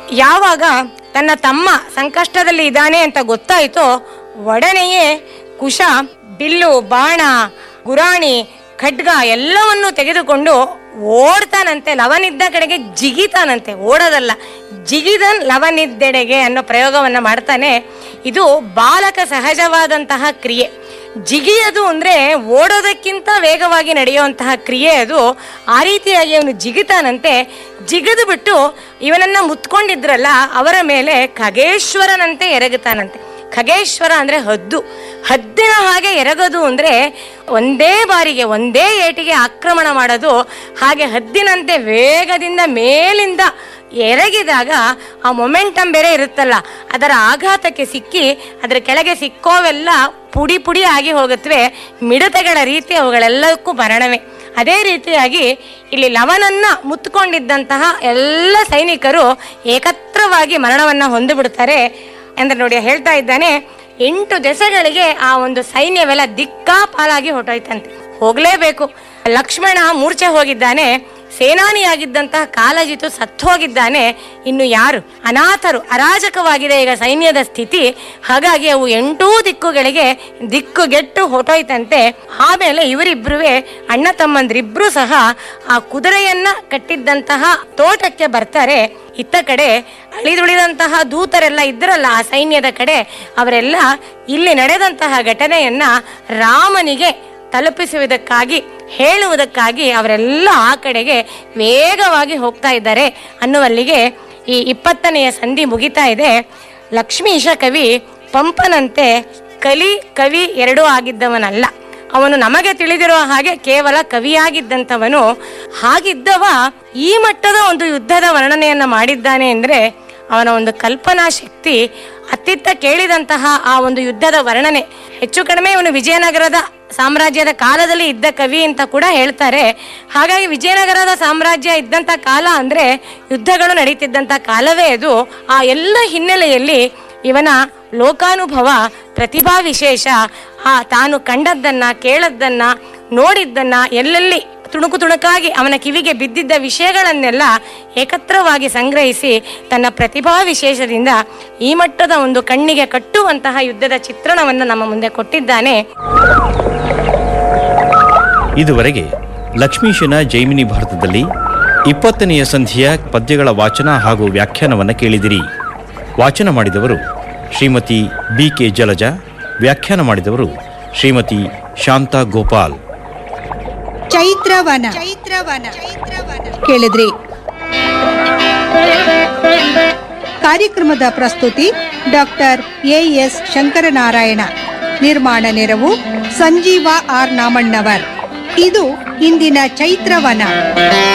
ಯಾವಾಗ ತನ್ನ ತಮ್ಮ ಸಂಕಷ್ಟದಲ್ಲಿ ಇದ್ದಾನೆ ಅಂತ ಗೊತ್ತಾಯಿತೋ ಒಡನೆಯೇ ಕುಶ ಬಿಲ್ಲು ಬಾಣ ಗುರಾಣಿ ಖಡ್ಗ ಎಲ್ಲವನ್ನು ತೆಗೆದುಕೊಂಡು ಓಡ್ತಾನಂತೆ ಲವನಿದ್ದ ಕಡೆಗೆ ಜಿಗಿತಾನಂತೆ ಓಡೋದಲ್ಲ ಜಿಗಿದನ್ ಲವನಿದ್ದೆಡೆಗೆ ಅನ್ನೋ ಪ್ರಯೋಗವನ್ನ ಮಾಡ್ತಾನೆ ಇದು ಬಾಲಕ ಸಹಜವಾದಂತಹ ಕ್ರಿಯೆ ಜಿಗಿಯೋದು ಅಂದ್ರೆ ಓಡೋದಕ್ಕಿಂತ ವೇಗವಾಗಿ ನಡೆಯುವಂತಹ ಕ್ರಿಯೆ ಅದು ಆ ರೀತಿಯಾಗಿ ಅವನು ಜಿಗಿತಾನಂತೆ ಜಿಗಿದು ಬಿಟ್ಟು ಇವನನ್ನ ಮುತ್ಕೊಂಡಿದ್ರಲ್ಲ ಅವರ ಮೇಲೆ ಖಗೇಶ್ವರನಂತೆ ಎರಗುತ್ತಾನಂತೆ ಖಗೇಶ್ವರ ಅಂದ್ರೆ ಹದ್ದು ಹದ್ದಿನ ಹಾಗೆ ಎರಗೋದು ಅಂದ್ರೆ ಒಂದೇ ಬಾರಿಗೆ ಒಂದೇ ಏಟಿಗೆ ಆಕ್ರಮಣ ಮಾಡೋದು ಹಾಗೆ ಹದ್ದಿನಂತೆ ವೇಗದಿಂದ ಮೇಲಿಂದ ಎರಗಿದಾಗ ಆ ಮೊಮೆಂಟಮ್ ಬೇರೆ ಇರುತ್ತಲ್ಲ ಅದರ ಆಘಾತಕ್ಕೆ ಸಿಕ್ಕಿ ಅದರ ಕೆಳಗೆ ಸಿಕ್ಕೋವೆಲ್ಲ ಪುಡಿ ಪುಡಿ ಆಗಿ ಹೋಗುತ್ತವೆ ಮಿಡತೆಗಳ ರೀತಿ ಅವುಗಳೆಲ್ಲಕ್ಕೂ ಮರಣವೇ ಅದೇ ರೀತಿಯಾಗಿ ಇಲ್ಲಿ ಲವನನ್ನ ಮುತ್ಕೊಂಡಿದ್ದಂತಹ ಎಲ್ಲ ಸೈನಿಕರು ಏಕತ್ರವಾಗಿ ಮರಣವನ್ನ ಹೊಂದಿಬಿಡ್ತಾರೆ ಅಂದ್ರೆ ನೋಡಿ ಹೇಳ್ತಾ ಇದ್ದಾನೆ ಎಂಟು ದೆಸೆಗಳಿಗೆ ಆ ಒಂದು ಸೈನ್ಯವೆಲ್ಲ ದಿಕ್ಕಾಪಾಲಾಗಿ ಹೊಟ್ಟೋಯ್ತಂತೆ ಹೋಗ್ಲೇಬೇಕು ಲಕ್ಷ್ಮಣ ಮೂರ್ಛೆ ಹೋಗಿದ್ದಾನೆ ಸೇನಾನಿಯಾಗಿದ್ದಂತಹ ಕಾಲಜಿತು ಸತ್ತು ಹೋಗಿದ್ದಾನೆ ಇನ್ನು ಯಾರು ಅನಾಥರು ಅರಾಜಕವಾಗಿದೆ ಈಗ ಸೈನ್ಯದ ಸ್ಥಿತಿ ಹಾಗಾಗಿ ಅವು ಎಂಟೂ ದಿಕ್ಕುಗಳಿಗೆ ದಿಕ್ಕುಗೆಟ್ಟು ಹೊಟ್ಟೋಯ್ತಂತೆ ಆಮೇಲೆ ಇವರಿಬ್ರುವೆ ಅಣ್ಣ ತಮ್ಮಂದ್ರಿಬ್ರು ಸಹ ಆ ಕುದುರೆಯನ್ನ ಕಟ್ಟಿದ್ದಂತಹ ತೋಟಕ್ಕೆ ಬರ್ತಾರೆ ಇತ್ತ ಕಡೆ ಅಳಿದುಳಿದಂತಹ ದೂತರೆಲ್ಲ ಇದ್ರಲ್ಲ ಆ ಸೈನ್ಯದ ಕಡೆ ಅವರೆಲ್ಲ ಇಲ್ಲಿ ನಡೆದಂತಹ ಘಟನೆಯನ್ನ ರಾಮನಿಗೆ ತಲುಪಿಸುವುದಕ್ಕಾಗಿ ಹೇಳುವುದಕ್ಕಾಗಿ ಅವರೆಲ್ಲ ಆ ಕಡೆಗೆ ವೇಗವಾಗಿ ಹೋಗ್ತಾ ಇದ್ದಾರೆ ಅನ್ನುವಲ್ಲಿಗೆ ಈ ಇಪ್ಪತ್ತನೆಯ ಸಂಧಿ ಮುಗಿತಾ ಇದೆ ಲಕ್ಷ್ಮೀಶ ಕವಿ ಪಂಪನಂತೆ ಕಲಿ ಕವಿ ಎರಡೂ ಆಗಿದ್ದವನಲ್ಲ ಅವನು ನಮಗೆ ತಿಳಿದಿರುವ ಹಾಗೆ ಕೇವಲ ಕವಿಯಾಗಿದ್ದಂಥವನು ಹಾಗಿದ್ದವ ಈ ಮಟ್ಟದ ಒಂದು ಯುದ್ಧದ ವರ್ಣನೆಯನ್ನ ಮಾಡಿದ್ದಾನೆ ಅಂದ್ರೆ ಅವನ ಒಂದು ಕಲ್ಪನಾ ಶಕ್ತಿ ಅತ್ತಿತ್ತ ಕೇಳಿದಂತಹ ಆ ಒಂದು ಯುದ್ಧದ ವರ್ಣನೆ ಹೆಚ್ಚು ಕಡಿಮೆ ಇವನು ವಿಜಯನಗರದ ಸಾಮ್ರಾಜ್ಯದ ಕಾಲದಲ್ಲಿ ಇದ್ದ ಕವಿ ಅಂತ ಕೂಡ ಹೇಳ್ತಾರೆ ಹಾಗಾಗಿ ವಿಜಯನಗರದ ಸಾಮ್ರಾಜ್ಯ ಇದ್ದಂತ ಕಾಲ ಅಂದ್ರೆ ಯುದ್ಧಗಳು ನಡೀತಿದ್ದಂತ ಕಾಲವೇ ಅದು ಆ ಎಲ್ಲ ಹಿನ್ನೆಲೆಯಲ್ಲಿ ಇವನ ಲೋಕಾನುಭವ ಪ್ರತಿಭಾ ವಿಶೇಷ ಆ ತಾನು ಕಂಡದ್ದನ್ನ ಕೇಳದ್ದನ್ನ ನೋಡಿದ್ದನ್ನ ಎಲ್ಲೆಲ್ಲಿ ತುಣುಕು ತುಣುಕಾಗಿ ಅವನ ಕಿವಿಗೆ ಬಿದ್ದಿದ್ದ ವಿಷಯಗಳನ್ನೆಲ್ಲ ಏಕತ್ರವಾಗಿ ಸಂಗ್ರಹಿಸಿ ತನ್ನ ಪ್ರತಿಭಾ ವಿಶೇಷದಿಂದ ಈ ಮಟ್ಟದ ಒಂದು ಕಣ್ಣಿಗೆ ಕಟ್ಟುವಂತಹ ಯುದ್ಧದ ಚಿತ್ರಣವನ್ನು ನಮ್ಮ ಮುಂದೆ ಕೊಟ್ಟಿದ್ದಾನೆ ಇದುವರೆಗೆ ಲಕ್ಷ್ಮೀಶನ ಜೈಮಿನಿ ಭಾರತದಲ್ಲಿ ಇಪ್ಪತ್ತನೆಯ ಸಂಧಿಯ ಪದ್ಯಗಳ ವಾಚನ ಹಾಗೂ ವ್ಯಾಖ್ಯಾನವನ್ನು ಕೇಳಿದಿರಿ ವಾಚನ ಮಾಡಿದವರು ಶ್ರೀಮತಿ ಬಿ ಕೆ ಜಲಜ ವ್ಯಾಖ್ಯಾನ ಮಾಡಿದವರು ಶ್ರೀಮತಿ ಶಾಂತಾ ಗೋಪಾಲ್ ಚೈತ್ರವನ ಚೈತ್ರವನ ಕೇಳಿದ್ರಿ ಕಾರ್ಯಕ್ರಮದ ಪ್ರಸ್ತುತಿ ಡಾಕ್ಟರ್ ಎ ಎಸ್ ಶಂಕರನಾರಾಯಣ ನಿರ್ಮಾಣ ನೆರವು ಸಂಜೀವ ಆರ್ ನಾಮಣ್ಣವರ್ ಇದು ಇಂದಿನ ಚೈತ್ರವನ